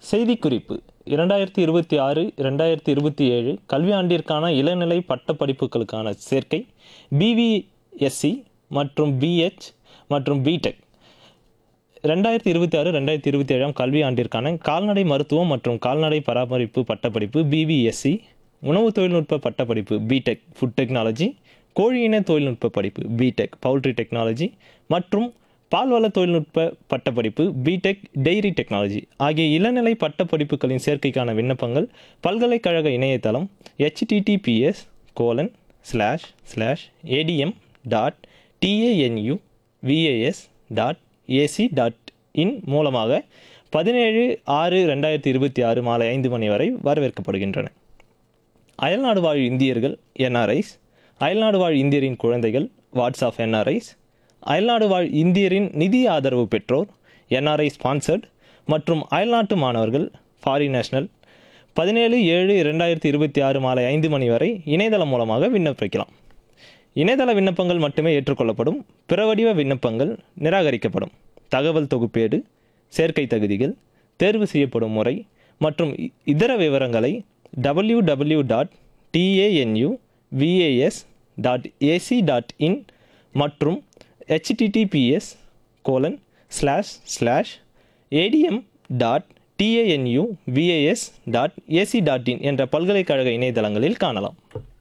செய்திக்குறிப்பு இரண்டாயிரத்தி இருபத்தி ஆறு இரண்டாயிரத்தி இருபத்தி ஏழு கல்வியாண்டிற்கான இளநிலை பட்டப்படிப்புகளுக்கான சேர்க்கை பிவிஎஸ்சி மற்றும் பிஹெச் மற்றும் பிடெக் ரெண்டாயிரத்தி இருபத்தி ஆறு ரெண்டாயிரத்தி இருபத்தி ஏழாம் கல்வி ஆண்டிற்கான கால்நடை மருத்துவம் மற்றும் கால்நடை பராமரிப்பு பட்டப்படிப்பு பிபிஎஸ்சி உணவு தொழில்நுட்ப பட்டப்படிப்பு பிடெக் ஃபுட் டெக்னாலஜி கோழியின தொழில்நுட்ப படிப்பு பிடெக் பவுல்ட்ரி டெக்னாலஜி மற்றும் பால்வள தொழில்நுட்ப பட்டப்படிப்பு பிடெக் டெய்ரி டெக்னாலஜி ஆகிய இளநிலை பட்டப்படிப்புகளின் சேர்க்கைக்கான விண்ணப்பங்கள் பல்கலைக்கழக இணையதளம் https colon slash slash ADM dot TANUVAS dot AC dot in மூலமாக பதினேழு ஆறு ரெண்டாயிரத்தி இருபத்தி ஆறு மாலை ஐந்து மணி வரை வரவேற்கப்படுகின்றன அயல்நாடு வாழ் இந்தியர்கள் என்ஆர்ஐஸ் அயல்நாடு வாழ் இந்தியரின் குழந்தைகள் வாட்ஸ்ஆப் என்ஆர்ஐஸ் அயல்நாடு வாழ் இந்தியரின் நிதி ஆதரவு பெற்றோர் என்ஆர்ஐ ஸ்பான்சர்ட் மற்றும் அயல்நாட்டு மாணவர்கள் ஃபாரின் நேஷனல் பதினேழு ஏழு இரண்டாயிரத்தி இருபத்தி ஆறு மாலை ஐந்து மணி வரை இணையதளம் மூலமாக விண்ணப்பிக்கலாம் இணையதள விண்ணப்பங்கள் மட்டுமே ஏற்றுக்கொள்ளப்படும் பிற வடிவ விண்ணப்பங்கள் நிராகரிக்கப்படும் தகவல் தொகுப்பேடு சேர்க்கை தகுதிகள் தேர்வு செய்யப்படும் முறை மற்றும் இ- இதர விவரங்களை W W dot TANUVAS dot AC dot in மற்றும் https colon slash slash ADM dot TANUVAS dot AC dot in என்ற பல்கலைக்கழக இணையதளங்களில் காணலாம்